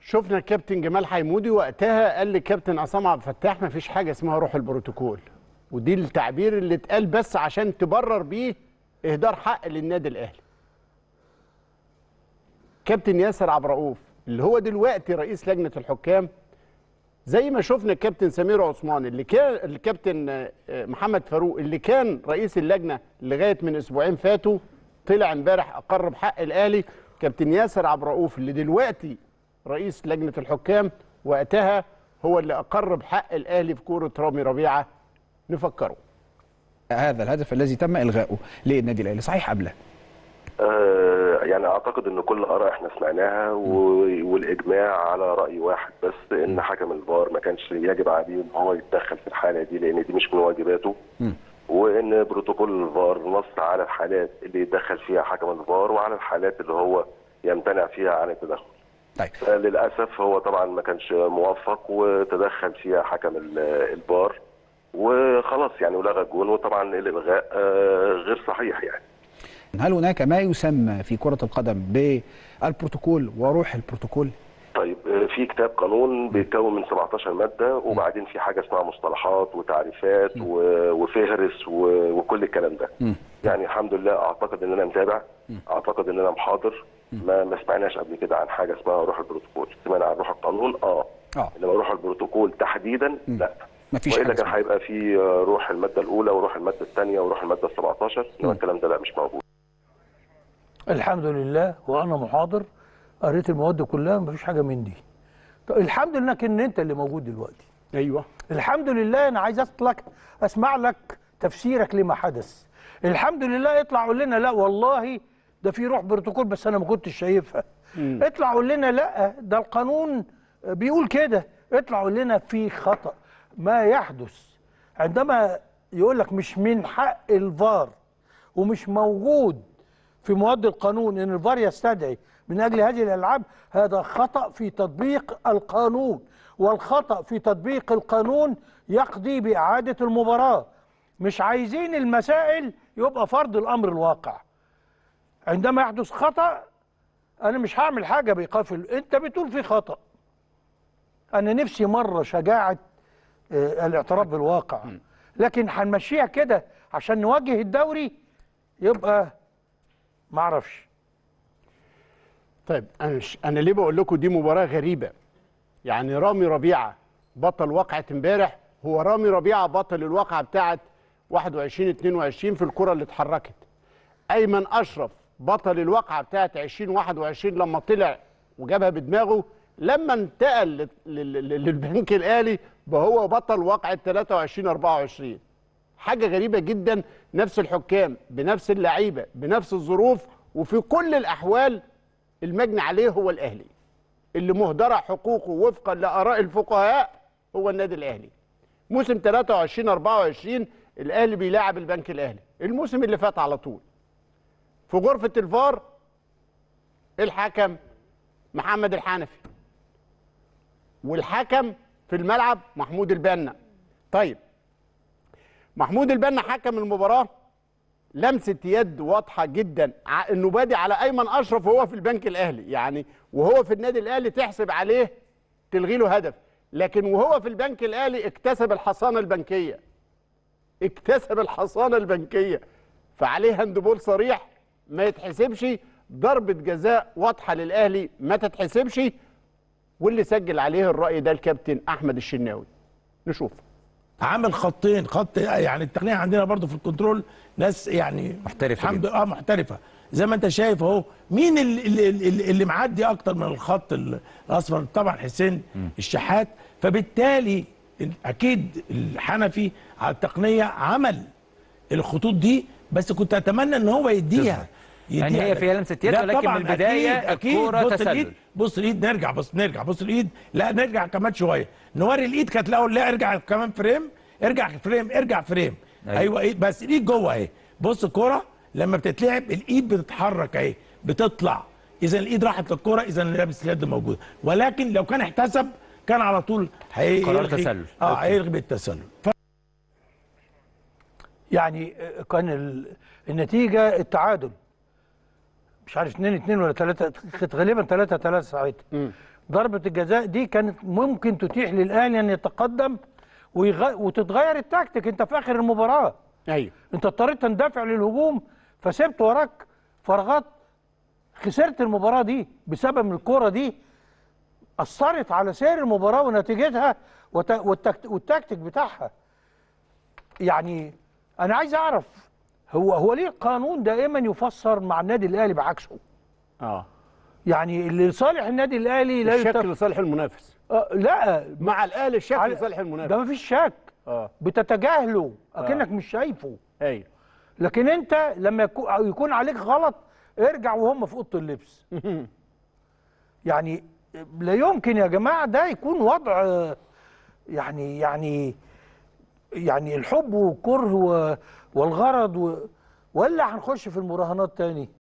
شفنا الكابتن جمال حيمودي وقتها قال للكابتن عصام عبد الفتاح ما فيش حاجه اسمها روح البروتوكول ودي التعبير اللي اتقال بس عشان تبرر بيه اهدار حق للنادي الاهلي كابتن ياسر عبد الرؤوف اللي هو دلوقتي رئيس لجنه الحكام زي ما شفنا الكابتن سمير عثمان اللي كان الكابتن آه، محمد فاروق اللي كان رئيس اللجنه لغايه من اسبوعين فاتوا طلع امبارح اقر بحق الاهلي كابتن ياسر عبد الرؤوف اللي دلوقتي رئيس لجنه الحكام وقتها هو اللي اقر بحق الاهلي في كوره رامي ربيعه نفكره هذا الهدف الذي تم الغائه للنادي الاهلي صحيح ام لا؟ آه، يعني اعتقد ان كل اراء احنا سمعناها و- والاجماع على راي واحد بس ان حكم الفار ما كانش يجب عليه ان هو يتدخل في الحاله دي لان دي مش من واجباته وان بروتوكول الفار نص على الحالات اللي يتدخل فيها حكم الفار وعلى الحالات اللي هو يمتنع فيها عن التدخل طيب للاسف هو طبعا ما كانش موفق وتدخل فيها حكم ال- الفار وخلاص يعني ولغى الجون وطبعا الالغاء آه، غير صحيح يعني هل هناك ما يسمى في كره القدم بالبروتوكول وروح البروتوكول؟ طيب آه، في كتاب قانون بيتكون من 17 ماده وبعدين في حاجه اسمها مصطلحات وتعريفات و- وفهرس و- وكل الكلام ده يعني الحمد لله اعتقد ان انا متابع اعتقد ان انا محاضر ما ما سمعناش قبل كده عن حاجه اسمها روح البروتوكول سمعنا عن روح القانون اه اه انما روح البروتوكول تحديدا لا مفيش والا حاجة كان اسمها. هيبقى في آه، روح الماده الاولى وروح الماده الثانيه وروح الماده ال 17 انما الكلام ده لا مش موجود الحمد لله وانا محاضر قريت المواد كلها مفيش حاجه من دي طب الحمد لله ان انت اللي موجود دلوقتي ايوه الحمد لله انا عايز لك اسمع لك تفسيرك لما حدث الحمد لله اطلع قول لنا لا والله ده في روح بروتوكول بس انا ما كنتش شايفها اطلع قول لنا لا ده القانون بيقول كده اطلع قول لنا في خطأ ما يحدث عندما يقول لك مش من حق الفار ومش موجود في مواد القانون ان الفار يستدعي من اجل هذه الالعاب هذا خطا في تطبيق القانون والخطا في تطبيق القانون يقضي باعاده المباراه مش عايزين المسائل يبقى فرض الامر الواقع عندما يحدث خطا انا مش هعمل حاجه بايقاف ال- انت بتقول في خطا انا نفسي مره شجاعه آه، الاعتراف بالواقع لكن هنمشيها كده عشان نواجه الدوري يبقى ما اعرفش طيب انا مش انا ليه بقول لكم دي مباراه غريبه يعني رامي ربيعه بطل واقعه امبارح هو رامي ربيعه بطل الواقعه بتاعه 21 22 في الكره اللي اتحركت ايمن اشرف بطل الواقعه بتاعه 2021 لما طلع وجابها بدماغه لما انتقل لل- لل- للبنك الاهلي بقى هو بطل واقعه 23 24 حاجه غريبه جدا نفس الحكام بنفس اللعيبه بنفس الظروف وفي كل الاحوال المجني عليه هو الاهلي اللي مهدره حقوقه وفقا لاراء الفقهاء هو النادي الاهلي موسم 23 24 الاهلي بيلاعب البنك الاهلي الموسم اللي فات على طول في غرفه الفار الحكم محمد الحنفي والحكم في الملعب محمود البنا طيب محمود البنا حكم المباراه لمسه يد واضحه جدا ع- انه بادي على ايمن اشرف وهو في البنك الاهلي يعني وهو في النادي الاهلي تحسب عليه تلغي له هدف لكن وهو في البنك الاهلي اكتسب الحصانه البنكيه اكتسب الحصانه البنكيه فعليه هاندبول صريح ما يتحسبش ضربه جزاء واضحه للاهلي ما تتحسبش واللي سجل عليه الراي ده الكابتن احمد الشناوي نشوف عامل خطين خط يعني التقنيه عندنا برضو في الكنترول ناس يعني محترفة الحمد جدا. لله اه محترفه زي ما انت شايف اهو مين اللي, اللي, اللي, اللي معدي اكتر من الخط ال- الاصفر طبعا حسين الشحات فبالتالي ال- اكيد الحنفي على التقنيه عمل الخطوط دي بس كنت اتمنى ان هو يديها يعني يديها. هي فيها لمسة يد، لا ولكن طبعاً من البداية أكيد أكيد الكرة بص تسلل. الإيد بص الايد نرجع بص نرجع بص الايد لا نرجع كمان شويه نوري الايد كانت الاول لا ارجع كمان فريم ارجع فريم ارجع فريم أيوة. ايوه, أيوة بس الايد جوه اهي بص الكوره لما بتتلعب الايد بتتحرك اهي بتطلع اذا الايد راحت للكوره اذا لابس اليد موجود ولكن لو كان احتسب كان على طول هيلغي قرار تسلل. اه أوكي. هيلغي بالتسلل يعني آه، كان ال- النتيجه التعادل مش عارف 2 2 ولا 3 كانت غالبا 3 3 ساعتها ضربه الجزاء دي كانت ممكن تتيح للاهلي ان يتقدم ويغ... وتتغير التكتيك انت في اخر المباراه ايوه انت اضطريت تندفع للهجوم فسبت وراك فراغات خسرت المباراه دي بسبب الكره دي اثرت على سير المباراه ونتيجتها وت... والتكت... والتكتيك بتاعها يعني انا عايز اعرف هو هو ليه القانون دائما يفسر مع النادي الاهلي بعكسه اه يعني اللي لصالح النادي الاهلي لا الشك يتف... لصالح المنافس آه لا مع الاهلي الشك على- لصالح ده المنافس مفيش شك اه بتتجاهله اكنك مش شايفه ايوه لكن انت لما يكو- أو يكون عليك غلط ارجع وهم في اوضه اللبس يعني لا يمكن يا جماعه ده يكون وضع آه، يعني يعني يعني الحب والكره و- والغرض و- ولا هنخش في المراهنات تاني